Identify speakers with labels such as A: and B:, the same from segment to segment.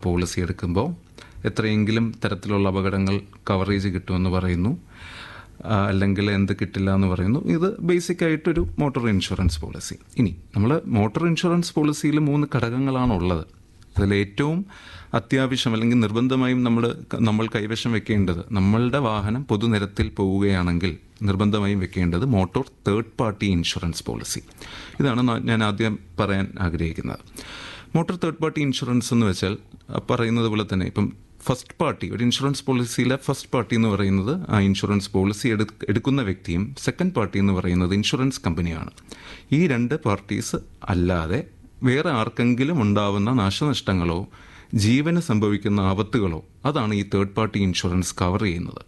A: Policy എടുക്കുമ്പോൾ എത്രയെങ്കിലും തരത്തിലുള്ള അപകടങ്ങൾ കവറേജ് കിട്ടുമെന്ന് പറയുന്നു ആ, അല്ലെങ്കിൽ എന്ത് കിട്ടില്ല എന്ന് പറയുന്നു ഇത് ബേസിക് ആയിട്ടൊരു മോട്ടോർ ഇൻഷുറൻസ് പോളിസി ഇനി നമ്മൾ മോട്ടോർ ഇൻഷുറൻസ് പോളിസിയിൽ മൂന്ന് ഘടകങ്ങളാണ് ഉള്ളത് അതിൽ ഏറ്റവും അത്യാവശ്യം അല്ലെങ്കിൽ നിർബന്ധമായും നമ്മൾ നമ്മൾ കൈവശം വെക്കേണ്ടത് നമ്മളുടെ വാഹനം പൊതുനിരത്തിൽ പോവുകയാണെങ്കിൽ നിർബന്ധമായും വെക്കേണ്ടത് motor third party insurance policy ഇതാണ് ന- ഞാൻ ആദ്യം പറയാൻ ആഗ്രഹിക്കുന്നത് മോട്ടോർ തേർഡ് പാർട്ടി ഇൻഷുറൻസ് എന്ന് വെച്ചാൽ ആ പറയുന്നത് പോലെ തന്നെ ഇപ്പം ഫസ്റ്റ് പാർട്ടി ഒരു ഇൻഷുറൻസ് പോളിസിയിലെ ഫസ്റ്റ് പാർട്ടി എന്ന് പറയുന്നത് ആ ഇൻഷുറൻസ് പോളിസി എടു എടുക്കുന്ന വ്യക്തിയും സെക്കൻഡ് പാർട്ടി എന്ന് പറയുന്നത് ഇൻഷുറൻസ് കമ്പനിയാണ് ഈ രണ്ട് പാർട്ടീസ് അല്ലാതെ വേറെ ആർക്കെങ്കിലും ഉണ്ടാവുന്ന നാശനഷ്ടങ്ങളോ ജീവന് സംഭവിക്കുന്ന ആപത്തുകളോ അതാണ് ഈ തേർഡ് പാർട്ടി ഇൻഷുറൻസ് കവർ ചെയ്യുന്നത്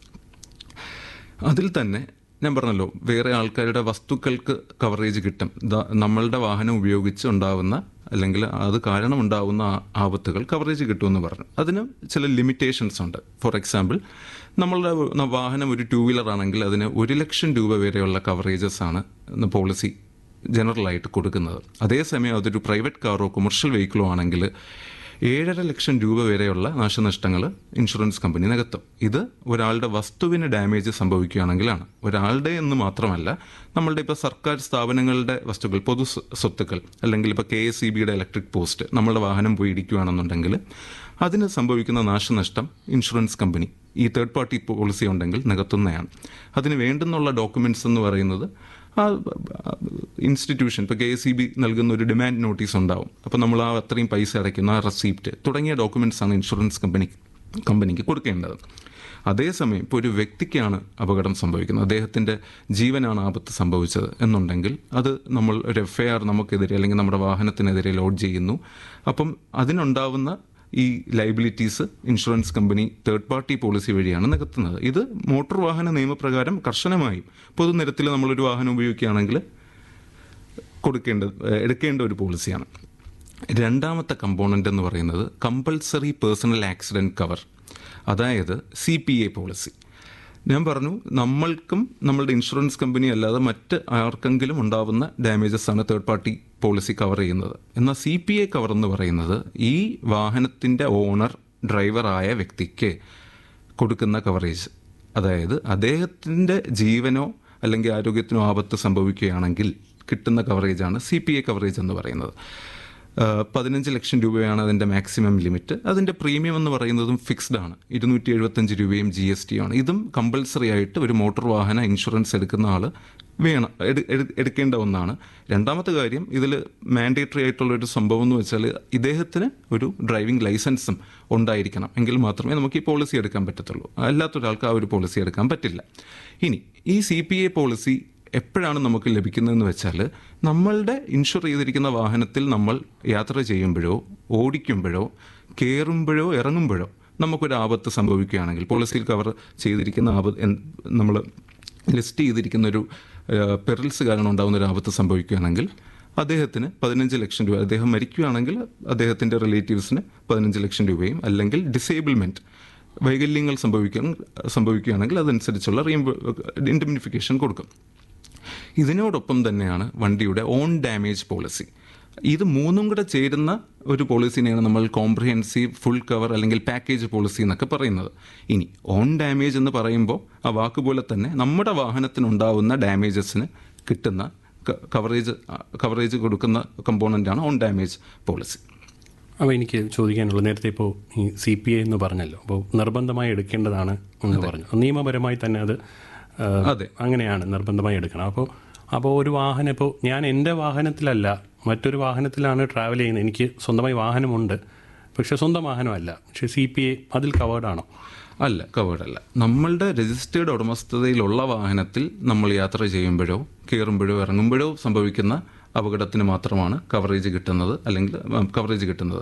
A: അതിൽ തന്നെ ഞാൻ പറഞ്ഞല്ലോ വേറെ ആൾക്കാരുടെ വസ്തുക്കൾക്ക് കവറേജ് കിട്ടും ദാ നമ്മളുടെ വാഹനം ഉപയോഗിച്ച് ഉണ്ടാവുന്ന അല്ലെങ്കിൽ അത് കാരണം ഉണ്ടാവുന്ന ആ- ആപത്തുകൾ കവറേജ് കിട്ടുമെന്ന് പറഞ്ഞു അതിന് ചില ലിമിറ്റേഷൻസ് ഉണ്ട് ഫോർ എക്സാമ്പിൾ നമ്മളുടെ ന- വാഹനം ഒരു ടൂ വീലർ ആണെങ്കിൽ അതിന് ഒരു ലക്ഷം രൂപ വരെയുള്ള കവറേജസ് ആണ് പോളിസി ജനറലായിട്ട് കൊടുക്കുന്നത് അതേസമയം അതൊരു പ്രൈവറ്റ് കാറോ കൊമേഴ്ഷ്യൽ വെഹിക്കിളോ ആണെങ്കിൽ ഏഴര ലക്ഷം രൂപ വരെയുള്ള നാശനഷ്ടങ്ങൾ ഇൻഷുറൻസ് കമ്പനി നികത്തും ഇത് ഒരാളുടെ വസ്തുവിന് ഡാമേജ് സംഭവിക്കുകയാണെങ്കിലാണ് ഒരാളുടെ എന്ന് മാത്രമല്ല നമ്മളുടെ ഇപ്പോൾ സർക്കാർ സ്ഥാപനങ്ങളുടെ വസ്തുക്കൾ പൊതു സ്വ- സ്വത്തുക്കൾ അല്ലെങ്കിൽ ഇപ്പോൾ കെ എസ് ഇ ബിയുടെ ഇലക്ട്രിക് പോസ്റ്റ് നമ്മളുടെ വാഹനം പോയി ഇടിക്കുകയാണെന്നുണ്ടെങ്കിൽ അതിന് സംഭവിക്കുന്ന നാശനഷ്ടം ഇൻഷുറൻസ് കമ്പനി ഈ തേർഡ് പാർട്ടി പോളിസി ഉണ്ടെങ്കിൽ നികത്തുന്നതാണ് അതിന് വേണ്ടുന്നുള്ള ഡോക്യുമെന്റ്സ് എന്ന് പറയുന്നത് ആ ഇൻസ്റ്റിറ്റ്യൂഷൻ ഇപ്പോൾ കെ എസ് ഇ ബി നൽകുന്ന ഒരു ഡിമാൻഡ് നോട്ടീസ് ഉണ്ടാവും അപ്പോൾ നമ്മൾ ആ അത്രയും പൈസ അടയ്ക്കുന്ന ആ റെസീപ്റ്റ് തുടങ്ങിയ ഡോക്യുമെന്റ്സ് ആണ് ഇൻഷുറൻസ് കമ്പനി കമ്പനിക്ക് കൊടുക്കേണ്ടത് അതേസമയം ഇപ്പോൾ ഒരു വ്യക്തിക്കാണ് അപകടം സംഭവിക്കുന്നത് അദ്ദേഹത്തിൻ്റെ ജീവനാണ് ആപത്ത് സംഭവിച്ചത് എന്നുണ്ടെങ്കിൽ അത് നമ്മൾ ഒരു എഫ് ഐ ആർ നമുക്കെതിരെ അല്ലെങ്കിൽ നമ്മുടെ വാഹനത്തിനെതിരെ ലോഡ് ചെയ്യുന്നു അപ്പം അതിനുണ്ടാവുന്ന ഈ liabilities insurance company third party policy വഴിയാണ് നികത്തുന്നത് ഇത് മോട്ടോർ വാഹന നിയമപ്രകാരം കർശനമായും പൊതുനിരത്തിൽ നമ്മളൊരു വാഹനം ഉപയോഗിക്കുകയാണെങ്കിൽ കൊടുക്കേണ്ട ഏഹ് എടുക്കേണ്ട ഒരു പോളിസിയാണ് രണ്ടാമത്തെ കമ്പോണന്റ് എന്ന് പറയുന്നത് കമ്പൾസറി പേഴ്സണൽ ആക്സിഡന്റ് കവർ അതായത് സി പി എ പോളിസി ഞാൻ പറഞ്ഞു നമ്മൾക്കും നമ്മളുടെ ഇൻഷുറൻസ് കമ്പനി അല്ലാതെ മറ്റ് ആർക്കെങ്കിലും ഉണ്ടാവുന്ന ഡാമേജസ് ആണ് തേർഡ് പാർട്ടി പോളിസി കവർ ചെയ്യുന്നത് എന്നാൽ സി പി എ കവർ എന്ന് പറയുന്നത് ഈ വാഹനത്തിൻ്റെ ഓണർ ഡ്രൈവറായ വ്യക്തിക്ക് കൊടുക്കുന്ന കവറേജ് അതായത് അദ്ദേഹത്തിൻ്റെ ജീവനോ അല്ലെങ്കിൽ ആരോഗ്യത്തിനോ ആപത്ത് സംഭവിക്കുകയാണെങ്കിൽ കിട്ടുന്ന കവറേജാണ് സി പി എ കവറേജ് എന്ന് പറയുന്നത് ആ, പതിനഞ്ച് ലക്ഷം രൂപയാണ് അതിൻ്റെ മാക്സിമം ലിമിറ്റ് അതിൻ്റെ പ്രീമിയം എന്ന് പറയുന്നതും ഫിക്സ്ഡ് ആണ് ഇരുന്നൂറ്റി എഴുപത്തഞ്ച് രൂപയും ജി എസ് ടി ആണ് ഇതും കമ്പൾസറി ആയിട്ട് ഒരു മോട്ടോർ വാഹന ഇൻഷുറൻസ് എടുക്കുന്ന ആൾ വേണം എടു- എടു- എടുക്കേണ്ട ഒന്നാണ് രണ്ടാമത്തെ കാര്യം ഇതിൽ മാൻഡേറ്ററി ആയിട്ടുള്ള ഒരു സംഭവം എന്ന് വെച്ചാൽ ഇദ്ദേഹത്തിന് ഒരു ഡ്രൈവിംഗ് ലൈസൻസും ഉണ്ടായിരിക്കണം എങ്കിൽ മാത്രമേ നമുക്ക് ഈ പോളിസി എടുക്കാൻ പറ്റത്തുള്ളൂ അല്ലാത്തൊരാൾക്ക് ആ ഒരു പോളിസി എടുക്കാൻ പറ്റില്ല ഇനി ഈ സി പി എ പോളിസി എപ്പോഴാണ് നമുക്ക് ലഭിക്കുന്നതെന്ന് വെച്ചാൽ നമ്മളുടെ ഇൻഷുർ ചെയ്തിരിക്കുന്ന വാഹനത്തിൽ നമ്മൾ യാത്ര ചെയ്യുമ്പോഴോ ഓടിക്കുമ്പോഴോ കയറുമ്പോഴോ ഇറങ്ങുമ്പോഴോ നമുക്കൊരു ആപത്ത് സംഭവിക്കുകയാണെങ്കിൽ പോളിസിയിൽ കവർ ചെയ്തിരിക്കുന്ന ആപത്ത് നമ്മൾ ലിസ്റ്റ് ചെയ്തിരിക്കുന്ന ഒരു പെറിൽസ് കാരണം ഉണ്ടാകുന്ന ഒരു ആപത്ത് സംഭവിക്കുകയാണെങ്കിൽ അദ്ദേഹത്തിന് പതിനഞ്ച് ലക്ഷം രൂപ അദ്ദേഹം മരിക്കുകയാണെങ്കിൽ അദ്ദേഹത്തിൻ്റെ റിലേറ്റീവ്സിന് പതിനഞ്ച് ലക്ഷം രൂപയും അല്ലെങ്കിൽ ഡിസേബിൾമെൻറ്റ് വൈകല്യങ്ങൾ സംഭവിക്കാൻ സംഭവിക്കുകയാണെങ്കിൽ അതനുസരിച്ചുള്ള റീംബ ഇൻഡമിനിഫിക്കേഷൻ കൊടുക്കും ഇതിനോടൊപ്പം തന്നെയാണ് വണ്ടിയുടെ ഓൺ ഡാമേജ് പോളിസി ഇത് മൂന്നും കൂടെ ചേരുന്ന ഒരു പോളിസിനെയാണ് നമ്മൾ കോംപ്രിഹെൻസീവ് ഫുൾ കവർ അല്ലെങ്കിൽ പാക്കേജ് പോളിസി എന്നൊക്കെ പറയുന്നത് ഇനി ഓൺ ഡാമേജ് എന്ന് പറയുമ്പോൾ ആ വാക്ക് പോലെ തന്നെ നമ്മുടെ വാഹനത്തിനുണ്ടാവുന്ന ഡാമേജസിന് കിട്ടുന്ന കവറേജ് കവറേജ് കൊടുക്കുന്ന കമ്പോണൻ്റാണ് ഓൺ ഡാമേജ് പോളിസി
B: അപ്പോൾ എനിക്ക് ചോദിക്കാനുള്ളത് നേരത്തെ ഇപ്പോൾ ഈ സി പി ഐ എന്ന് പറഞ്ഞല്ലോ അപ്പോൾ നിർബന്ധമായി എടുക്കേണ്ടതാണ് എന്ന് പറഞ്ഞു നിയമപരമായി തന്നെ അത് ആ,
A: അതെ.
B: അങ്ങനെയാണ് നിർബന്ധമായി എടുക്കണം അപ്പോൾ അപ്പോൾ ഒരു വാഹനം ഇപ്പോൾ ഞാൻ എൻ്റെ വാഹനത്തിലല്ല മറ്റൊരു വാഹനത്തിലാണ് ട്രാവൽ ചെയ്യുന്നത് എനിക്ക് സ്വന്തമായി വാഹനമുണ്ട് പക്ഷെ സ്വന്തം വാഹനമല്ല പക്ഷെ സി പി ഐ അതിൽ കവേർഡാണോ
A: അല്ല കവേർഡ് അല്ല നമ്മളുടെ രജിസ്റ്റേർഡ് ഉടമസ്ഥതയിലുള്ള വാഹനത്തിൽ നമ്മൾ യാത്ര ചെയ്യുമ്പോഴോ കയറുമ്പോഴോ ഇറങ്ങുമ്പോഴോ സംഭവിക്കുന്ന അപകടത്തിന് മാത്രമാണ് കവറേജ് കിട്ടുന്നത് അല്ലെങ്കിൽ കവറേജ് കിട്ടുന്നത്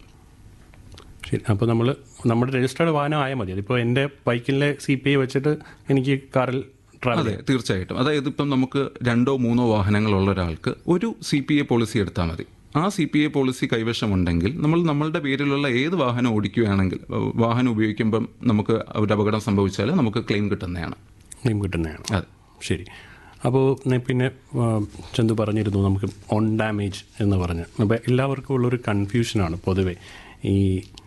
B: ശരി അപ്പോൾ നമ്മൾ നമ്മുടെ രജിസ്റ്റേർഡ് വാഹനം ആയാൽ മതി അതിപ്പോൾ എൻ്റെ ബൈക്കിലെ സി പി ഐ വെച്ചിട്ട് എനിക്ക് കാറിൽ ട്രാവൽ
A: അതെ തീർച്ചയായിട്ടും അതായത് ഇപ്പം നമുക്ക് രണ്ടോ മൂന്നോ വാഹനങ്ങളുള്ള ഒരാൾക്ക് ഒരു സി പി എ പോളിസി എടുത്താൽ മതി ആ സി പി എ പോളിസി കൈവശമുണ്ടെങ്കിൽ നമ്മൾ നമ്മളുടെ പേരിലുള്ള ഏത് വാഹനം ഓടിക്കുകയാണെങ്കിൽ ഏഹ്, വാഹനം ഉപയോഗിക്കുമ്പം നമുക്ക് ഒരു അപകടം സംഭവിച്ചാൽ നമുക്ക് ക്ലെയിം കിട്ടുന്നതാണ്
B: ക്ലെയിം കിട്ടുന്നതാണ്
A: അതെ
B: ശരി അപ്പോൾ നെ- പിന്നെ ആ, ചന്തു പറഞ്ഞിരുന്നു നമുക്ക് ഓൺ ഡാമേജ് എന്ന് പറഞ്ഞ് അപ്പോൾ എല്ലാവർക്കും ഉള്ളൊരു കൺഫ്യൂഷനാണ് പൊതുവെ ഈ